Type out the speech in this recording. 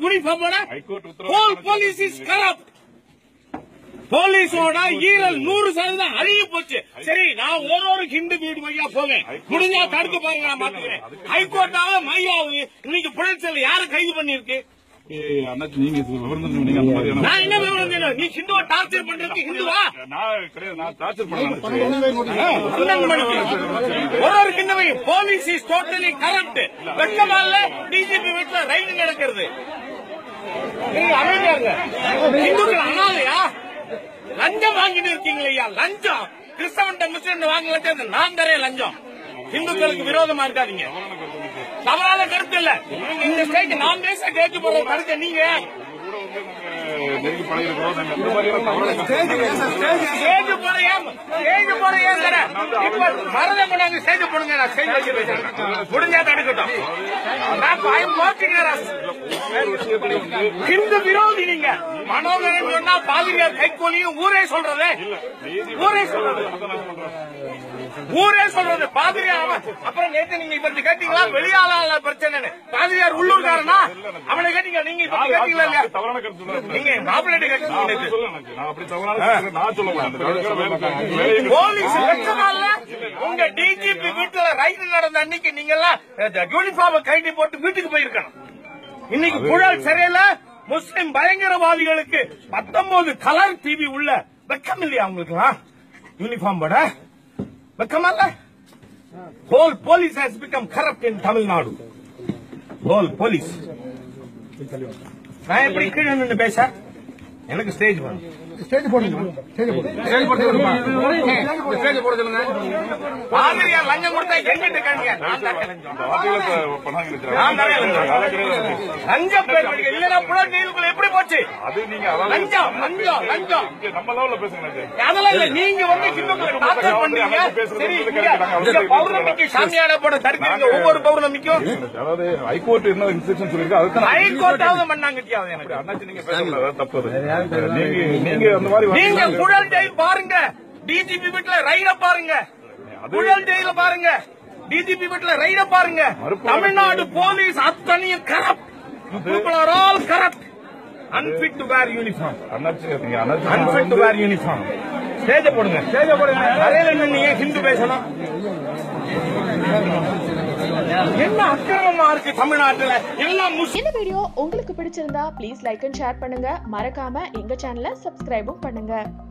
யூனிஃபார்மோட high court உத்தரவு whole police is corrupt போலீஸோட ஈரல் நூறு சதவீதம் அழுகி போச்சு சரி நான் ஒரு ஒரு ஹிந்து வீடு வழியா போவேன் முடிஞ்சா தடுக்க பாருங்க நான் பாத்துக்கிறேன் ஹைகோர்ட்டாவது மையாவது இன்னைக்கு புழல் யாரை கைது பண்ணிருக்கு ஏய், அண்ணாச்சி நீங்க விவரம் தெரிஞ்சவங்க, நீங்க அந்த மாதிரியான நான் என்ன விவரம் தெரியும்? நீ ஹிந்துவை டார்ச்சர் பண்றதுக்கு ஹிந்துவா நான் கிடையாது நான் டார்ச்சர் பண்ண பன்னெண்டு மணிக்கு ஒரு ஒரு கிண்ணவை போலீஸ் இஸ் டோட்டலி கரப்ட் வெக்கமால டிஜிபி வீட்டுல ரைடு நடக்கிறது நீங்க அமைதியா இருங்க. இந்துக்கள் அனாதையா லஞ்சம் வாங்கிட்டு இருக்கீங்களே ஐயா லஞ்சம் கிறிஸ்தவன் முஸ்லிம் வாங்கல நான் தரேன் லஞ்சம் இந்துக்களுக்கு விரோதமா இருக்காதீங்க தவறான கருத்து இல்ல இந்த ஸ்டேஜ் நான் பேச கேட்டு போற கருத்து நீங்க நெருங்கி பழகிறோம் நாங்க இந்த மாதிரியான தவறான கருத்து ஸ்டேஜ் போறையா ஸ்டேஜ் போறையா சார் இப்ப மரத கொண்டாங்க ஸ்டேஜ் போடுங்க நான் ஸ்டேஜ் வச்சு பேசுறேன் முடிஞ்சா தடுக்கட்டும் நான் பயம் போச்சுக்கிறேன் ஹிந்து விரோதி நீங்க மனோகரன் சொன்னா பாதிரியார் கைகோலியும் ஊரே சொல்றதே ஊரே சொல்றது ஊரே சொல்றது பாதிரியார் அவன் அப்புறம் நேத்து நீங்க இப்ப கேட்டீங்களா வெளியாள பிரச்சனை பாதிரியார் உள்ளூர்காரனா அவனை கேட்டீங்க நீங்க இப்ப கேட்டீங்களா இல்லையா தவறான கருத்து சொல்றேன். நீங்க மாப்பிள்ளை நான் கேட்டீங்க அப்படி சொல்ல எனக்கு. நான் அப்படி தவறான கருத்து நான் சொல்ல மாட்டேன். அந்த கருத்து வேலை- வேலையை போலீஸ் வெச்சமா இல்ல உங்க டிஜிபி வீட்டுல ரைடு நடந்த அன்னைக்கு நீங்க எல்லாம் யூனிஃபார்ம் கைட்டி போட்டு வீட்டுக்கு போயிருக்கணும் இன்னைக்கு புழல் சிறையில முஸ்லிம் பயங்கரவாதிகளுக்கு பத்தொன்பது கலர் டிவி உள்ள வெக்கம் இல்லையா உங்களுக்கு யூனிஃபார்ம் போட வெக்கமா இல்ல whole police has become corrupt in Tamil Nadu whole police நான் எப்படி கீழே நின்று பேச எனக்கு ஸ்டேஜ் வேணும் ஸ்டேஜ் போடுங்க ஸ்டேஜ் போடுங்க ஸ்டேஜ் போட சொல்லுங்க பாதிரியார் லஞ்சம் கொடுத்தா எங்கிட்ட கேளுங்க நான் தான் லஞ்சம் இந்த வார்த்தைகளை இப்ப பண்ணாங்க நினைக்கிறேன். நான் தானே லஞ்சம். அதெல்லாம் கிடையாது. லஞ்சம் பேர் படிக்க இல்லைன்னா புலன் ஜெயிலுக்குள்ள எப்படி போச்சு அது நீங்க அதாவது- லஞ்சம், லஞ்சம், லஞ்சம். இங்க நம்ம லெவல்ல பேசுங்க அண்ணாச்சி. அதெல்லாம் இல்ல நீங்க வந்து ஹிந்துக்களை டார்ச்சர் பண்றீங்க சரி இங்க இங்க பௌர்ணமிக்கு சாமியாட போட தடுக்கிறீங்க ஒவ்வொரு பௌர்ணமிக்கும் அதாவது ஹைகோர்ட் என்ன இன்ஸ்ட்ரக்ஷன் சொல்லிருக்கு அதுக்கு நான் ஹைகோர்ட்டாவது மண்ணாங்கட்டியாவது எனக்கு அண்ணாச்சி நீங்க பேசல அதாவது தப்பு அது. நீங்க நீங்க அந்த மாதிரி நீங்க வார்த்தைகளை- குழல் ஜெயில் பாருங்க டிஜிபி வீட்டுல ரைட பாருங்க குழல் ஜெயில பாருங்க டிஜிபி வீட்டுல ரைட பாருங்க தமிழ்நாடு போலீஸ் அத்தனையும் corrupt people are all corrupt unfit to wear uniform அண்ணாச்சி நீங்க அண்ணாச்சி அன்பிட் டு வேர் யூனிஃபார்ம் ஸ்டேஜ போடுங்க ஸ்டேஜ போடுங்க அறையில நின்னு ஏன் ஹிந்து பேசணும் என்ன அக்கிரமமா இருக்கு தமிழ்நாட்டுல எல்லாம் முஸ்லிம் இந்த வீடியோ உங்களுக்கு பிடிச்சிருந்தா ப்ளீஸ் லைக் அண்ட் ஷேர் பண்ணுங்க மறக்காம எங்க சேனலை சப்ஸ்கிரைபும் பண்ணுங்க